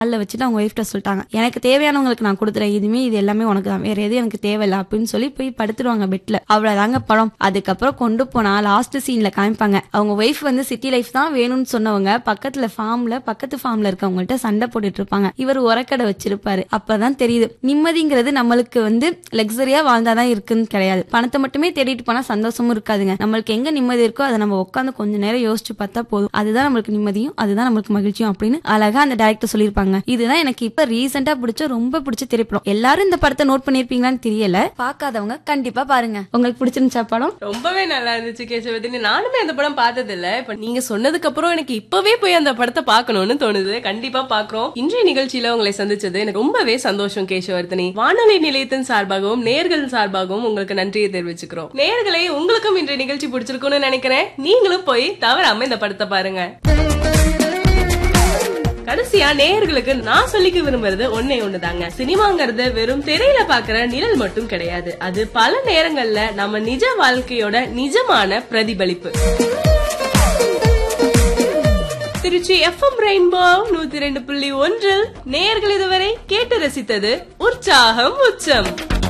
காலில் வச்சுட்டு அவங்க ஒய்ஃப்ட்ட சொல்லிட்டாங்க எனக்கு தேவையானவங்களுக்கு நான் கொடுத்துறேன் இதுமே இது எல்லாமே உனக்கு தான் வேற எதுவும் எனக்கு தேவையில்ல அப்படின்னு சொல்லி போய் படுத்துருவாங்க பெட்ல அவ்வளவுதாங்க படம் அதுக்கப்புறம் கொண்டு போனா லாஸ்ட் சீன்ல காமிப்பாங்க அவங்க ஒய்ஃப் வந்து சிட்டி லைஃப் தான் வேணும்னு சொன்னவங்க பக்கத்துல ஃபார்ம்ல பக்கத்து ஃபார்ம்ல இருக்கவங்கள்ட்ட சண்டை போட்டுட்டு இருப்பாங்க இவர் உரக்கடை வச்சிருப்பாரு அப்பதான் தெரியுது நிம்மதிங்கிறது நம்மளுக்கு வந்து லக்ஸரியா வாழ்ந்தாதான் இருக்குன்னு கிடையாது பணத்தை மட்டுமே தேடிட்டு போனா சந்தோஷமும் இருக்காதுங்க நம்மளுக்கு எங்க நிம்மதி இருக்கோ அதை நம்ம உட்காந்து கொஞ்ச நேரம் யோசிச்சு பார்த்தா போதும் அதுதான் நம்மளுக்கு நிம்மதியும் அதுதான் நம்மளுக்கு மகிழ்ச்சியும் அப்படின்னு அழகா அந்த டேரக்டர் சொல்லியிருப்பாங்க இதுதான் எனக்கு இப்ப ரீசெண்டா பிடிச்ச ரொம்ப பிடிச்ச திரைப்படம் எல்லாரும் இந்த படத்தை நோட் பண்ணிருப்பீங்களான்னு தெரியல பார்க்காதவங்க கண்டிப்பா பாருங்க உங்களுக்கு பிடிச்சிருந்துச்சா படம் ரொம்பவே நல்லா இருந்துச்சு கேசவதினி நானுமே அந்த படம் பார்த்தது இல்ல இப்ப நீங்க சொன்னதுக்கு அப்புறம் எனக்கு இப்பவே போய் அந்த படத்தை பார்க்கணும்னு தோணுது கண்டிப்பா பாக்குறோம் இன்றைய நிகழ்ச்சியில உங்களை சந்திச்சது எனக்கு ரொம்பவே சந்தோஷம் கேசவர்த்தனி வானொலி நிலையத்தின் சார்பாகவும் நேர்கள் சார்பாகவும் உங்களுக்கு நன்றியை தெரிவிச்சுக்கிறோம் நேர்களை உங்களுக்கும் இன்றைய நிகழ்ச்சி பிடிச்சிருக்கும்னு நினைக்கிறேன் நீங்களும் போய் தவறாம இந்த படத்தை பாருங்க கடைசியா நேயர்களுக்கு நான் சொல்லிக்க விரும்புறது ஒன்னே ஒண்ணுதாங்க சினிமாங்கிறது வெறும் திரையில பாக்குற நிழல் மட்டும் கிடையாது அது பல நேரங்கள்ல நம்ம நிஜ வாழ்க்கையோட நிஜமான பிரதிபலிப்பு திருச்சி எஃப்எம் ரெயின்போ நூத்தி ரெண்டு புள்ளி ஒன்றில் நேயர்கள் இதுவரை கேட்டு ரசித்தது உற்சாகம் உச்சம்